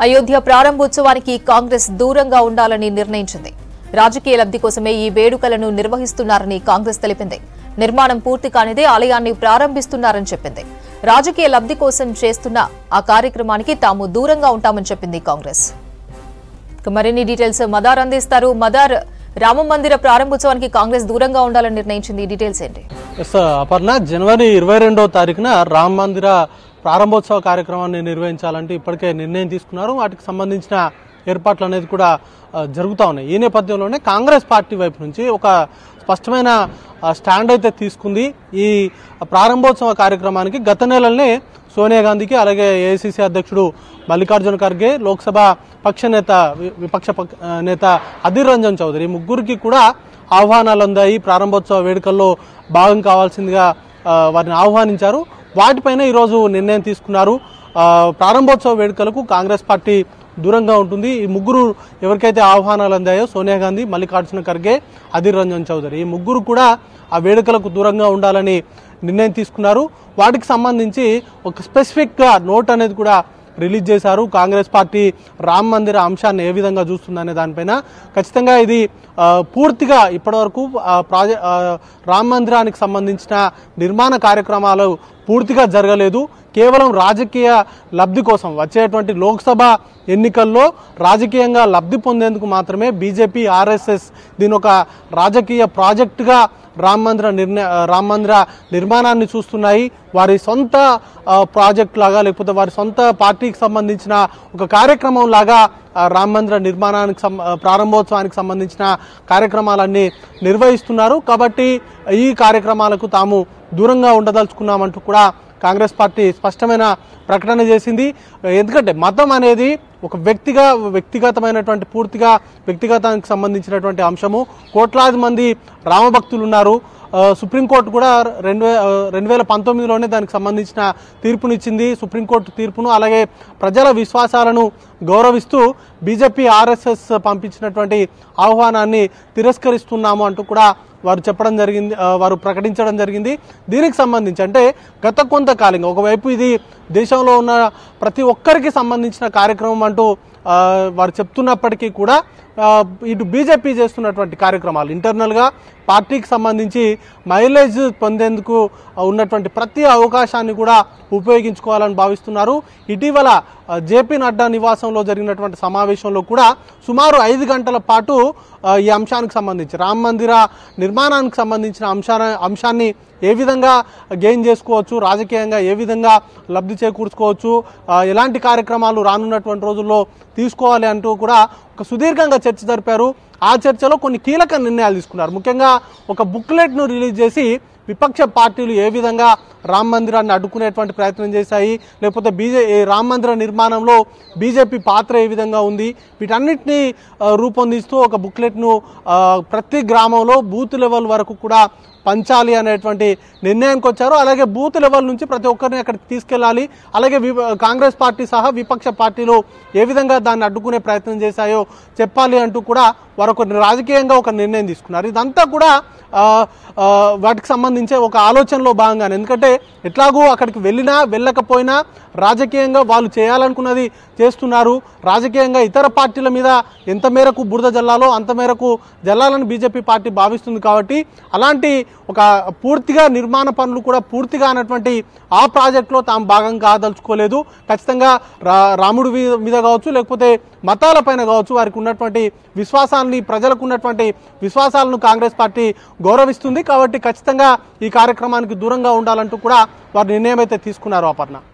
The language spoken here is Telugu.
అయోధ్య ప్రారంభోత్సవానికి కాంగ్రెస్ దూరంగా ఉండాలని నిర్ణయించింది రాజకీయ లబ్ధి కోసమే ఈ వేడుకలను నిర్వహిస్తున్నారని కాంగ్రెస్ తెలిపింది నిర్మాణం పూర్తి కానిదే ఆలయాన్ని ప్రారంభిస్తున్నారని చెప్పింది రాజకీయ లబ్ధి కోసం చేస్తున్న ఆ కార్యక్రమానికి తాము దూరంగా ఉంటామని చెప్పింది కాంగ్రెస్ ఇక మరిన్ని డీటెయిల్స్ మదార్ అందిస్తారు మదార్ రామ మందిర ప్రారంభోత్సవానికి కాంగ్రెస్ దూరంగా ఉండాలని నిర్ణయించింది ఈ డీటెయిల్స్ ఏంటి ఎస్ అపర్ణ జనవరి ఇరవై రెండవ తారీఖున రామ మందిర ప్రారంభోత్సవ కార్యక్రమాన్ని నిర్వహించాలంటే ఇప్పటికే నిర్ణయం తీసుకున్నారు వాటికి సంబంధించిన ఏర్పాట్లు అనేది కూడా ఆ, జరుగుతూ ఉన్నాయి ఈ నేపథ్యంలోనే కాంగ్రెస్ పార్టీ వైపు నుంచి ఒక స్పష్టమైన ఆ, స్టాండ్ అయితే తీసుకుంది ఈ ప్రారంభోత్సవ కార్యక్రమానికి గత నెలనే సోనియా గాంధీకి అలాగే ఏఐసిసి అధ్యక్షుడు మల్లికార్జున ఖర్గే లోక్సభ పక్ష నేత వి- విపక్ష పక్- ఆ, నేత అధీర్ రంజన్ చౌదరి ఈ ముగ్గురికి కూడా ఆహ్వానాలు అందాయి ప్రారంభోత్సవ వేడుకల్లో భాగం కావాల్సిందిగా ఆ, వారిని ఆహ్వానించారు వాటిపైన ఈరోజు నిర్ణయం తీసుకున్నారు ఆ, ప్రారంభోత్సవ వేడుకలకు కాంగ్రెస్ పార్టీ దూరంగా ఉంటుంది ఈ ముగ్గురు ఎవరికైతే ఆహ్వానాలు అందాయో సోనియా గాంధీ మల్లికార్జున ఖర్గే అధీర్ రంజన్ చౌదరి ఈ ముగ్గురు కూడా ఆ వేడుకలకు దూరంగా ఉండాలని నిర్ణయం తీసుకున్నారు వాటికి సంబంధించి ఒక స్పెసిఫిక్గా నోట్ అనేది కూడా రిలీజ్ చేశారు కాంగ్రెస్ పార్టీ రామ్ మందిర అంశాన్ని ఏ విధంగా చూస్తుందనే దానిపైన ఖచ్చితంగా ఇది ఆ, పూర్తిగా ఇప్పటివరకు ఆ, ప్రాజె ఆ, రామ్ మందిరానికి సంబంధించిన నిర్మాణ కార్యక్రమాలు పూర్తిగా జరగలేదు కేవలం రాజకీయ లబ్ధి కోసం వచ్చేటువంటి లోక్సభ ఎన్నికల్లో రాజకీయంగా లబ్ధి పొందేందుకు మాత్రమే బీజేపీ ఆర్ఎస్ఎస్ దీని ఒక రాజకీయ ప్రాజెక్టుగా రామ్ మందిర నిర్ణ రామ్ మందిర నిర్మాణాన్ని చూస్తున్నాయి వారి సొంత ఆ, ప్రాజెక్ట్ లాగా లేకపోతే వారి సొంత పార్టీకి సంబంధించిన ఒక కార్యక్రమం లాగా ఆ, రామ్ మందిర నిర్మాణానికి సం- ఆ, ప్రారంభోత్సవానికి సంబంధించిన కార్యక్రమాలన్నీ నిర్వహిస్తున్నారు కాబట్టి ఈ కార్యక్రమాలకు తాము దూరంగా ఉండదలుచుకున్నామంటూ కూడా కాంగ్రెస్ పార్టీ స్పష్టమైన ప్రకటన చేసింది ఎందుకంటే మతం అనేది ఒక వ్యక్తిగా వ్యక్తిగతమైనటువంటి పూర్తిగా వ్యక్తిగతానికి సంబంధించినటువంటి అంశము కోట్లాది మంది రామభక్తులు ఉన్నారు ఆ, సుప్రీంకోర్టు కూడా రెండు వే- ఆ, రెండు వేల పంతొమ్మిదిలోనే దానికి సంబంధించిన తీర్పునిచ్చింది సుప్రీంకోర్టు తీర్పును అలాగే ప్రజల విశ్వాసాలను గౌరవిస్తూ బీజేపీ ఆర్ఎస్ఎస్ పంపించినటువంటి ఆహ్వానాన్ని తిరస్కరిస్తున్నాము అంటూ కూడా వారు చెప్పడం జరిగింది ఆ, వారు ప్రకటించడం జరిగింది దీనికి సంబంధించి అంటే గత కొంతకాలంగా ఒకవైపు ఇది దేశంలో ఉన్న ప్రతి ఒక్కరికి సంబంధించిన కార్యక్రమం అంటూ ఆ, వారు చెప్తున్నప్పటికీ కూడా ఆ, ఇటు బీజేపీ చేస్తున్నటువంటి కార్యక్రమాలు ఇంటర్నల్గా పార్టీకి సంబంధించి మైలేజ్ పొందేందుకు ఉన్నటువంటి ప్రతి అవకాశాన్ని కూడా ఉపయోగించుకోవాలని భావిస్తున్నారు ఇటీవల ఆ, జేపీ నడ్డా నివాసంలో జరిగినటువంటి సమావేశంలో కూడా సుమారు ఐదు గంటల పాటు ఆ, ఈ అంశానికి సంబంధించి రామ మందిర నిర్మాణానికి సంబంధించిన అంశా అంశాన్ని ఏ విధంగా గెయిన్ చేసుకోవచ్చు రాజకీయంగా ఏ విధంగా లబ్ధి చేకూర్చుకోవచ్చు ఆ, ఎలాంటి కార్యక్రమాలు రానున్నటువంటి రోజుల్లో తీసుకోవాలి అంటూ కూడా ఒక సుదీర్ఘంగా చర్చ జరిపారు ఆ చర్చలో కొన్ని కీలక నిర్ణయాలు తీసుకున్నారు ముఖ్యంగా ఒక బుక్లెట్ను రిలీజ్ చేసి విపక్ష పార్టీలు ఏ విధంగా రామ మందిరాన్ని అడ్డుకునేటువంటి ప్రయత్నం చేశాయి లేకపోతే బీజే ఈ రామ మందిర నిర్మాణంలో బీజేపీ పాత్ర ఏ విధంగా ఉంది వీటన్నిటిని ఆ, రూపొందిస్తూ ఒక బుక్లెట్ను ఆ, ప్రతి గ్రామంలో బూత్ లెవెల్ వరకు కూడా పంచాలి అనేటువంటి నిర్ణయానికి వచ్చారు అలాగే బూత్ లెవెల్ నుంచి ప్రతి ఒక్కరిని అక్కడికి తీసుకెళ్ళాలి అలాగే వి- కాంగ్రెస్ పార్టీ సహా విపక్ష పార్టీలు ఏ విధంగా దాన్ని అడ్డుకునే ప్రయత్నం చేశాయో చెప్పాలి అంటూ కూడా వారు ఒక రాజకీయంగా ఒక నిర్ణయం తీసుకున్నారు ఇదంతా కూడా ఆ, ఆ, వాటికి సంబంధించే ఒక ఆలోచనలో భాగంగానే ఎందుకంటే ఎట్లాగూ అక్కడికి వెళ్ళినా వెళ్ళకపోయినా రాజకీయంగా వాళ్ళు చేయాలనుకున్నది చేస్తున్నారు రాజకీయంగా ఇతర పార్టీల మీద ఎంత మేరకు బురద జల్లాలో అంత మేరకు జల్లాలని బీజేపీ పార్టీ భావిస్తుంది కాబట్టి అలాంటి ఒక పూర్తిగా నిర్మాణ పనులు కూడా పూర్తిగా అన్నటువంటి ఆ ప్రాజెక్టులో తాము భాగం కాదలుచుకోలేదు ఖచ్చితంగా రా రాముడి మీద- మీద కావచ్చు లేకపోతే మతాలపైన కావచ్చు వారికి ఉన్నటువంటి విశ్వాసాన్ని ప్రజలకు ఉన్నటువంటి విశ్వాసాలను కాంగ్రెస్ పార్టీ గౌరవిస్తుంది కాబట్టి ఖచ్చితంగా ఈ కార్యక్రమానికి దూరంగా ఉండాలంటూ కూడా వారు నిర్ణయం అయితే తీసుకున్నారు అపర్ణ